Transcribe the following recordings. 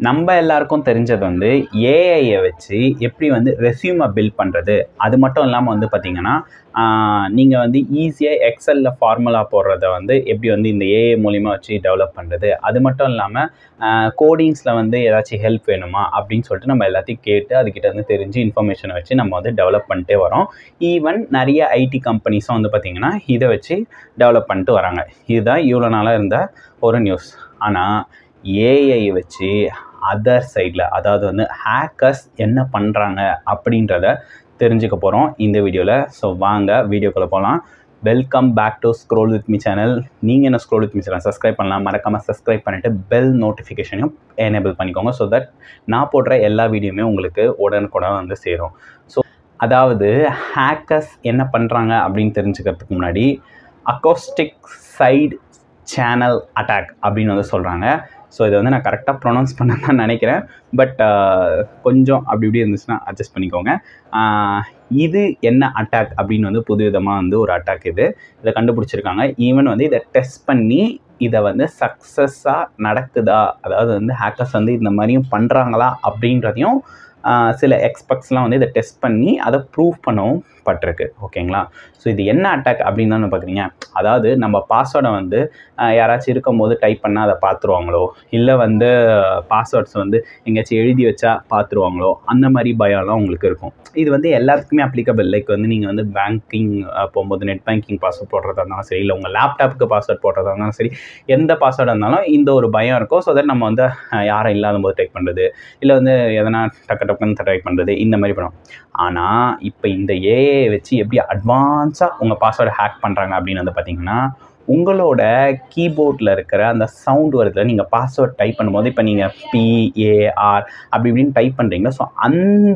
நம்ம எல்லாருக்கும் தெரிஞ்சது வந்து ஏஐயை வச்சு எப்படி வந்து ரெஸ்யூமை பில்ட் பண்ணுறது அது மட்டும் இல்லாமல் வந்து பார்த்திங்கன்னா நீங்கள் வந்து ஈஸியாக எக்ஸலில் ஃபார்முலா போடுறத வந்து எப்படி வந்து இந்த ஏஐ மூலிமா வச்சு டெவலப் பண்ணுறது அது மட்டும் இல்லாமல் கோடிங்ஸில் வந்து ஏதாச்சும் ஹெல்ப் வேணுமா அப்படின்னு சொல்லிட்டு நம்ம எல்லாத்தையும் கேட்டு அதுக்கிட்ட வந்து தெரிஞ்சு இன்ஃபர்மேஷனை வச்சு நம்ம வந்து டெவலப் பண்ணிட்டே வரோம் ஈவன் நிறைய ஐடி கம்பெனிஸும் வந்து பார்த்திங்கன்னா இதை வச்சு டெவலப் பண்ணிட்டு வராங்க இதுதான் இவ்வளோ நாளாக இருந்த ஒரு நியூஸ் ஆனால் ஏஐ வச்சு அதர் சைடில் அதாவது வந்து ஹேக்கர்ஸ் என்ன பண்ணுறாங்க அப்படின்றத தெரிஞ்சுக்க போகிறோம் இந்த வீடியோவில் ஸோ வாங்க வீடியோக்குள்ளே போகலாம் welcome back to scroll with me channel நீங்கள் என்ன scroll with me channel subscribe பண்ணலாம் மறக்காமல் சப்ஸ்கிரைப் பண்ணிவிட்டு பெல் நோட்டிஃபிகேஷனையும் எனேபிள் பண்ணிக்கோங்க ஸோ தட் நான் போடுற எல்லா வீடியோமே உங்களுக்கு உடனுக்குடன் வந்து சேரும் ஸோ அதாவது ஹேக்கர்ஸ் என்ன பண்ணுறாங்க அப்படின்னு தெரிஞ்சுக்கிறதுக்கு முன்னாடி அக்கோஸ்டிக் சைடு சேனல் அட்டாக் அப்படின்னு வந்து சொல்கிறாங்க ஸோ இதை வந்து நான் கரெக்டாக ப்ரொனவுன்ஸ் பண்ண தான் நினைக்கிறேன் பட் கொஞ்சம் அப்படி இப்படி இருந்துச்சுன்னா அட்ஜஸ்ட் பண்ணிக்கோங்க இது என்ன அட்டாக் அப்படின்னு வந்து புது விதமாக வந்து ஒரு அட்டாக் இது இதை கண்டுபிடிச்சிருக்காங்க ஈவன் வந்து இதை டெஸ்ட் பண்ணி இதை வந்து சக்ஸஸாக நடக்குதா அதாவது வந்து ஹேக்கர்ஸ் வந்து இந்த மாதிரியும் பண்ணுறாங்களா அப்படின்றதையும் சில எக்ஸ்பர்ட்ஸ்லாம் வந்து இதை டெஸ்ட் பண்ணி அதை ப்ரூவ் பண்ணவும் பட்டிருக்கு ஓகேங்களா ஸோ இது என்ன அட்டாக் அப்படின்னு தான் பார்க்குறீங்க அதாவது நம்ம பாஸ்வேர்டை வந்து யாராச்சும் இருக்கும் போது டைப் பண்ணால் அதை பார்த்துருவாங்களோ இல்லை வந்து பாஸ்வேர்ட்ஸ் வந்து எங்கேயாச்சும் எழுதி வச்சா பார்த்துருவாங்களோ அந்த மாதிரி பயம்லாம் உங்களுக்கு இருக்கும் இது வந்து எல்லாத்துக்குமே அப்ளிகபிள் லைக் வந்து நீங்கள் வந்து பேங்கிங் போகும்போது நெட் பேங்கிங் பாஸ்வேர்ட் போடுறதா இருந்தாலும் சரி இல்லை உங்கள் லேப்டாப்புக்கு பாஸ்வேர்ட் போடுறதா இருந்தாலும் சரி எந்த பாஸ்வேர்டாக இருந்தாலும் இந்த ஒரு பயம் இருக்கும் ஸோ தட் நம்ம வந்து யாரும் இல்லாத போது டைப் பண்ணுறது இல்லை வந்து எதனா டக்கு டக்குன்னு டைப் பண்ணுறது இந்த மாதிரி பண்ணுவோம் ஆனால் இப்போ இந்த ஏஐ வச்சு எப்படி அட்வான்ஸாக உங்கள் பாஸ்வேர்டை ஹேக் பண்ணுறாங்க அப்படின்னு வந்து பார்த்தீங்கன்னா உங்களோட கீபோர்டில் இருக்கிற அந்த சவுண்ட் வருதுல நீங்கள் பாஸ்வேர்ட் டைப் பண்ணும்போது இப்போ நீங்கள் பிஏஆர் அப்படி இப்படின்னு டைப் பண்ணுறீங்களா ஸோ அந்த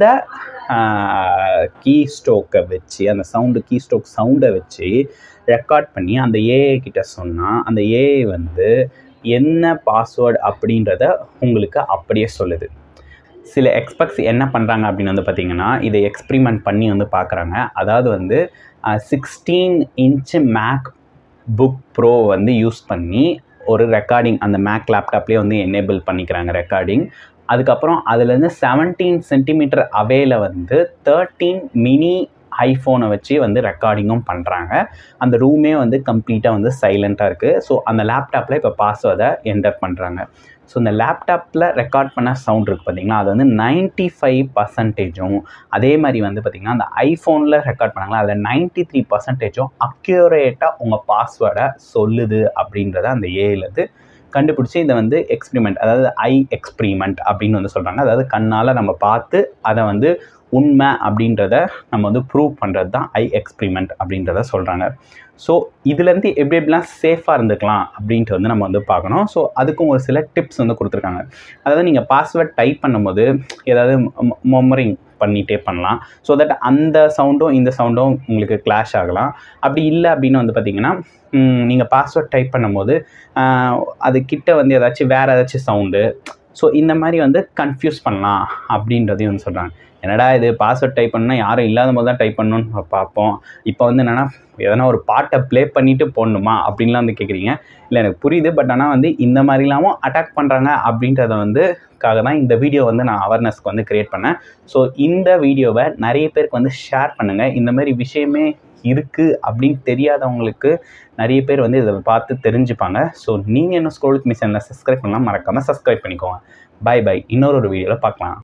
கீ ஸ்ட்ரோக்கை வச்சு அந்த சவுண்டு கீ ஸ்ட்ரோக் சவுண்டை வச்சு ரெக்கார்ட் பண்ணி அந்த ஏஐ கிட்ட சொன்னால் அந்த ஏஐ வந்து என்ன பாஸ்வேர்டு அப்படின்றத உங்களுக்கு அப்படியே சொல்லுது சில எக்ஸ்பர்ட்ஸ் என்ன பண்ணுறாங்க அப்படின்னு வந்து பார்த்திங்கன்னா இதை எக்ஸ்பிரிமெண்ட் பண்ணி வந்து பார்க்குறாங்க அதாவது வந்து sixteen inch MacBook Pro வந்து யூஸ் பண்ணி ஒரு ரெக்கார்டிங் அந்த மேக் லேப்டாப்லேயே வந்து எனேபிள் பண்ணிக்கிறாங்க ரெக்கார்டிங் அதுக்கப்புறம் அதுலேருந்து செவன்டீன் சென்டிமீட்டர் அவேல வந்து தேர்ட்டீன் மினி ஐஃபோனை வச்சு வந்து ரெக்கார்டிங்கும் பண்ணுறாங்க அந்த ரூமே வந்து கம்ப்ளீட்டாக வந்து சைலண்ட்டாக இருக்குது ஸோ அந்த லேப்டாப்பில் இப்போ பாஸ்வேர்டை என்டர் பண்ணுறாங்க ஸோ இந்த லேப்டாப்பில் ரெக்கார்ட் பண்ண சவுண்ட் இருக்குது பார்த்திங்கன்னா அது வந்து நைன்ட்டி ஃபைவ் பர்சன்டேஜும் அதே மாதிரி வந்து பார்த்திங்கன்னா அந்த ஐஃபோனில் ரெக்கார்ட் பண்ணாங்களா அதில் நைன்ட்டி த்ரீ பர்சன்டேஜும் அக்யூரேட்டாக உங்கள் பாஸ்வேர்டை சொல்லுது அப்படின்றத அந்த ஏலேருந்து கண்டுபிடிச்சி இதை வந்து எக்ஸ்பிரிமெண்ட் அதாவது ஐ எக்ஸ்பிரிமெண்ட் அப்படின்னு வந்து சொல்கிறாங்க அதாவது கண்ணால் நம்ம பார்த்து அதை வந்து உண்மை அப்படின்றத நம்ம வந்து ப்ரூவ் பண்ணுறது தான் ஐ எக்ஸ்பிரிமெண்ட் அப்படின்றத சொல்கிறாங்க ஸோ இதுலேருந்து எப்படி எப்படிலாம் சேஃபாக இருந்துக்கலாம் அப்படின்ட்டு வந்து நம்ம வந்து பார்க்கணும் ஸோ அதுக்கும் ஒரு சில டிப்ஸ் வந்து கொடுத்துருக்காங்க அதாவது நீங்கள் பாஸ்வேர்ட் டைப் பண்ணும்போது ஏதாவது மொமரிங் பண்ணிகிட்டே பண்ணலாம் ஸோ தட் அந்த சவுண்டும் இந்த சவுண்டும் உங்களுக்கு கிளாஷ் ஆகலாம் அப்படி இல்லை அப்படின்னு வந்து பார்த்திங்கன்னா நீங்கள் பாஸ்வேர்ட் டைப் பண்ணும்போது அது கிட்ட வந்து ஏதாச்சும் வேறு ஏதாச்சும் சவுண்டு ஸோ இந்த மாதிரி வந்து கன்ஃபியூஸ் பண்ணலாம் அப்படின்றதையும் வந்து சொல்கிறாங்க என்னடா இது பாஸ்வேர்ட் டைப் பண்ணால் யாரும் இல்லாத போது தான் டைப் பண்ணணும்னு பார்ப்போம் இப்போ வந்து என்னென்னா எதனா ஒரு பாட்டை ப்ளே பண்ணிவிட்டு போடணுமா அப்படின்லாம் வந்து கேட்குறீங்க இல்லை எனக்கு புரியுது பட் ஆனால் வந்து இந்த மாதிரிலாமும் அட்டாக் பண்ணுறாங்க அப்படின்றத வந்து காக தான் இந்த வீடியோ வந்து நான் அவேர்னஸ்க்கு வந்து க்ரியேட் பண்ணேன் ஸோ இந்த வீடியோவை நிறைய பேருக்கு வந்து ஷேர் பண்ணுங்கள் இந்த மாதிரி விஷயமே இருக்குது அப்படின்னு தெரியாதவங்களுக்கு நிறைய பேர் வந்து இதை பார்த்து தெரிஞ்சுப்பாங்க ஸோ நீங்கள் என்ன ஸ்க்ரோல் மிஷனில் சப்ஸ்கிரைப் பண்ணலாம் மறக்காமல் சப்ஸ்கிரைப் பண்ணிக்கோங்க பை பை இன்னொரு ஒரு வீடியோவில் பார்க்கலாம்